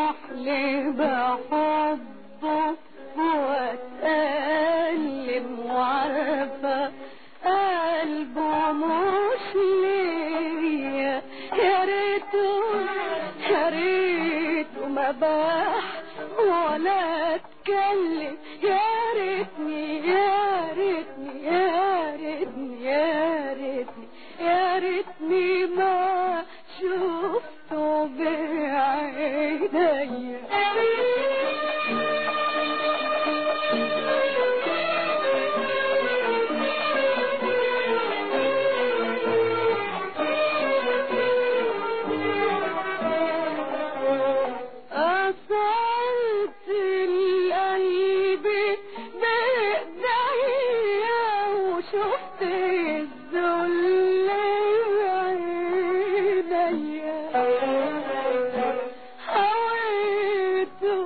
لي بحبه واتألم وعارفة قلبه مش ليا يا ريته يا ريته ما باح ولا اتكلم يا ريتني يا ريتني يا ريتني يا ريتني يا ريتني ما شفته بعينيا أصلت القلب بإيديا وشفت الذل بعينيا هويته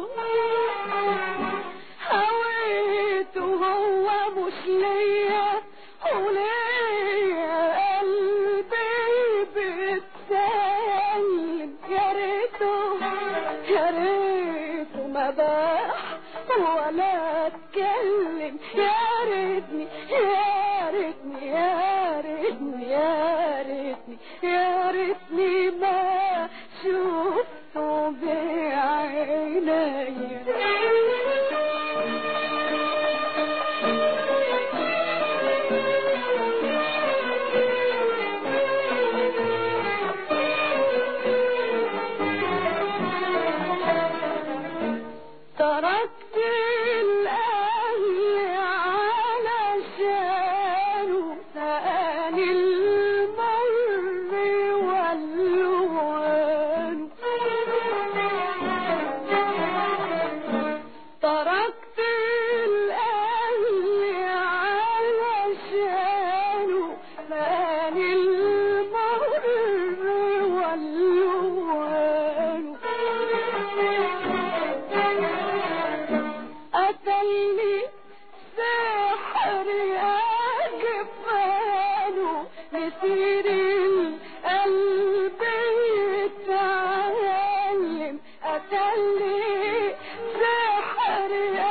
هويته هو مش ليا وليا قلبي بتسلم يا ريته يا ريته ما باح ولا اتكلم يا ريتني يا ريتني يا ريتني يا ريتني يا ريتني ما شفته بعينيا تركت الأهل علشانه سأني المر والوان تركت الأهل علشانه سأني المر والوان قتلني سحر أجفانه مسير القلب يتعلم قتلني سحر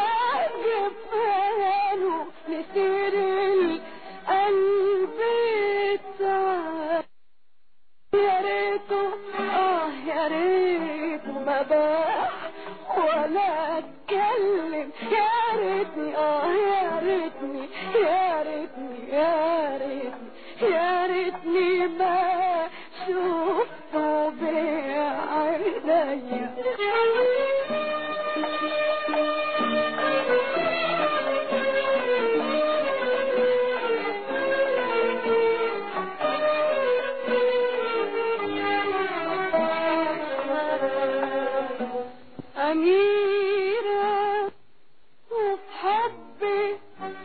أجفانه مسير القلب يتعلم يا ريته اه يا ريته ما باح ولا اتكلم يا ريتني اه يا ريتني يا ريتني يا ريتني يا ريتني ما شفته بعينيا أميرة وفي حبي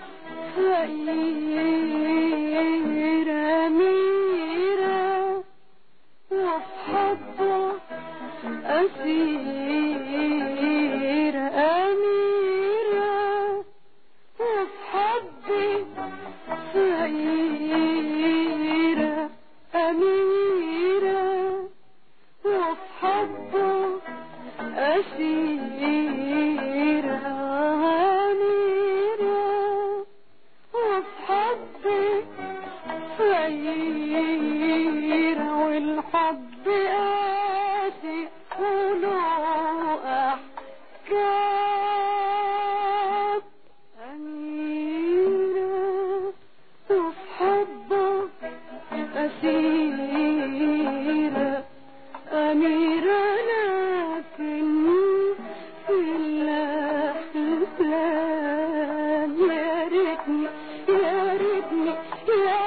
غير أميرة وفي حبه أسير أميرة وفي حبي غير أميرة وفي حبه أسيرة أميرة وفي حبي غيرة والحب قاسي وله أحكام أميرة وفي حبه أسيرة أميرة لكن في الأحلام يا ريتني يا ريتني يا